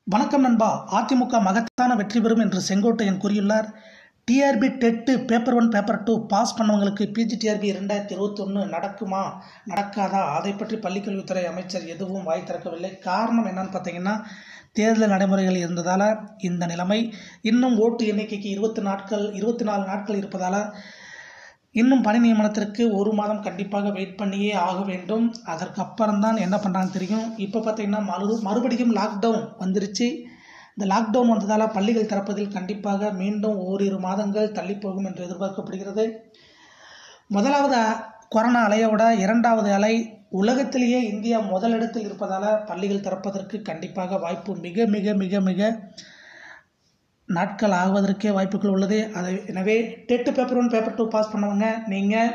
வணக்கம் நண்பா அதிமுக மகத்தான வெற்றி பெறும் என்று செங்கோட்டையன் கூறியுள்ளார் TRB TET paper one paper two pass பண்ணவங்களுக்கு பிஜிடிஆர்பி ரெண்டாயிரத்தி இருபத்தொன்று நடக்குமா நடக்காதா அதை பற்றி பள்ளிக்கல்வித்துறை அமைச்சர் எதுவும் வாய் திறக்கவில்லை காரணம் என்னன்னு பார்த்தீங்கன்னா தேர்தல் நடைமுறைகள் இருந்ததால் இந்த நிலைமை இன்னும் ஓட்டு எண்ணிக்கைக்கு இருபத்தி நாட்கள் இருபத்தி நாலு நாட்கள் இருப்பதால் இன்னும் பணி நியமனத்திற்கு ஒரு மாதம் கண்டிப்பாக வெயிட் பண்ணியே ஆக வேண்டும் அதற்கு அப்புறம் தான் என்ன பண்ணுறாங்கன்னு தெரியும் இப்போ பார்த்தீங்கன்னா மறு மறுபடியும் லாக்டவுன் வந்துருச்சு இந்த லாக்டவுன் வந்ததால் பள்ளிகள் திறப்பதில் கண்டிப்பாக மீண்டும் ஓரிரு மாதங்கள் தள்ளி போகும் என்று எதிர்பார்க்கப்படுகிறது முதலாவது கொரோனா அலையை விட இரண்டாவது அலை உலகத்திலேயே இந்தியா முதலிடத்தில் இருப்பதால் பள்ளிகள் திறப்பதற்கு கண்டிப்பாக வாய்ப்பு மிக மிக மிக மிக நாட்கள் ஆகுவதற்கே வாய்ப்புகள் உள்ளது அதை எனவே TET paper one paper two pass பண்ணவங்க நீங்கள்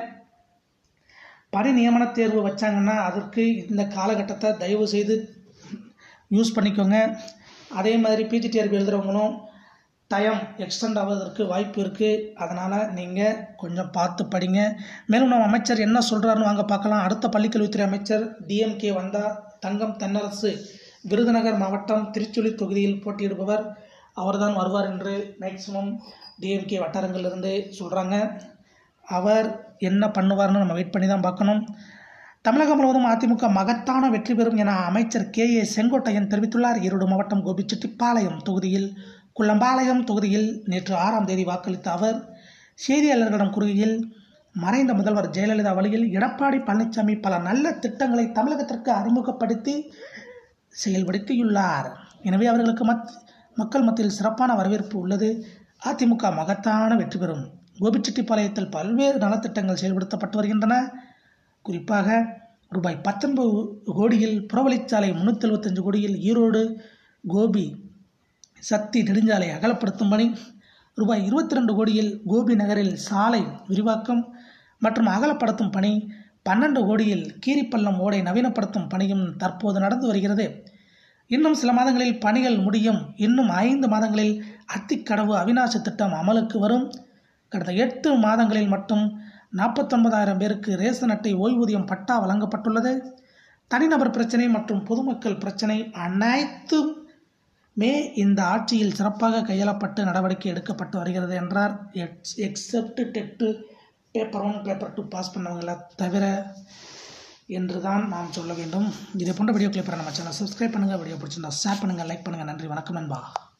பணி நியமன தேர்வு வச்சாங்கன்னா அதற்கு இந்த காலகட்டத்தை தயவு செய்து யூஸ் பண்ணிக்கோங்க அதே மாதிரி பிஜிடிஆர்பி எழுதுகிறவங்களும் டைம் எக்ஸ்டெண்ட் ஆவதற்கு வாய்ப்பு இருக்குது அதனால் நீங்கள் கொஞ்சம் பார்த்து படிங்க மேலும் நம்ம அமைச்சர் என்ன சொல்கிறாருன்னு வாங்க பார்க்கலாம் அடுத்த பள்ளிக்கல்வித்துறை அமைச்சர் டிஎம்கே வந்தால் தங்கம் தென்னரசு விருதுநகர் மாவட்டம் திருச்சுழி தொகுதியில் போட்டியிடுபவர் அவர்தான் வருவார் என்று மேக்சிமம் டிஎம்கே வட்டாரங்களிலிருந்து சொல்கிறாங்க அவர் என்ன பண்ணுவார்னு நம்ம வெயிட் பண்ணி தான் பார்க்கணும் தமிழகம் முழுவதும் அதிமுக மகத்தான வெற்றி பெறும் என அமைச்சர் கே ஏ செங்கோட்டையன் தெரிவித்துள்ளார் ஈரோடு மாவட்டம் கோபிச்செட்டிப்பாளையம் தொகுதியில் குள்ளம்பாளையம் தொகுதியில் நேற்று ஆறாம் தேதி வாக்களித்த அவர் செய்தியாளர்களிடம் கூறுகையில் மறைந்த முதல்வர் ஜெயலலிதா வழியில் எடப்பாடி பழனிசாமி பல நல்ல திட்டங்களை தமிழகத்திற்கு அறிமுகப்படுத்தி செயல்படுத்தியுள்ளார் எனவே அவர்களுக்கு மத் மக்கள் மத்தியில் சிறப்பான வரவேற்பு உள்ளது அதிமுக மகத்தான வெற்றி பெறும் கோபிச்செட்டிப்பாளையத்தில் பல்வேறு நலத்திட்டங்கள் செயல்படுத்தப்பட்டு வருகின்றன குறிப்பாக ரூபாய் பத்தொன்பது கோடியில் புறவழிச்சாலை முன்னூற்றி எழுபத்தஞ்சு கோடியில் ஈரோடு கோபி சக்தி நெடுஞ்சாலை அகலப்படுத்தும் பணி ரூபாய் இருபத்தி ரெண்டு கோடியில் கோபி நகரில் சாலை விரிவாக்கம் மற்றும் அகலப்படுத்தும் பணி பன்னெண்டு கோடியில் கீரிப்பள்ளம் ஓடை நவீனப்படுத்தும் பணியும் தற்போது நடந்து வருகிறது இன்னும் சில மாதங்களில் பணிகள் முடியும் இன்னும் ஐந்து மாதங்களில் அத்திக்கடவு அவிநாசி திட்டம் அமலுக்கு வரும் கடந்த எட்டு மாதங்களில் மட்டும் நாற்பத்தொன்பதாயிரம் பேருக்கு ரேசன் அட்டை ஓய்வூதியம் பட்டா வழங்கப்பட்டுள்ளது தனிநபர் பிரச்சனை மற்றும் பொதுமக்கள் பிரச்சனை அனைத்தும் மே இந்த ஆட்சியில் சிறப்பாக கையாளப்பட்டு நடவடிக்கை எடுக்கப்பட்டு வருகிறது என்றார் ex except TET paper one paper two pass பண்ணவங்களை தவிர என்று தான் நாம் சொல்ல வேண்டும் இதே போன்ற வீடியோக்களை பெற நம்ம சேனல் சப்ஸ்கிரைப் பண்ணுங்கள் வீடியோ பிடிச்சிருந்தா ஷேர் பண்ணுங்கள் லைக் பண்ணுங்கள் நன்றி வணக்கம் நண்பா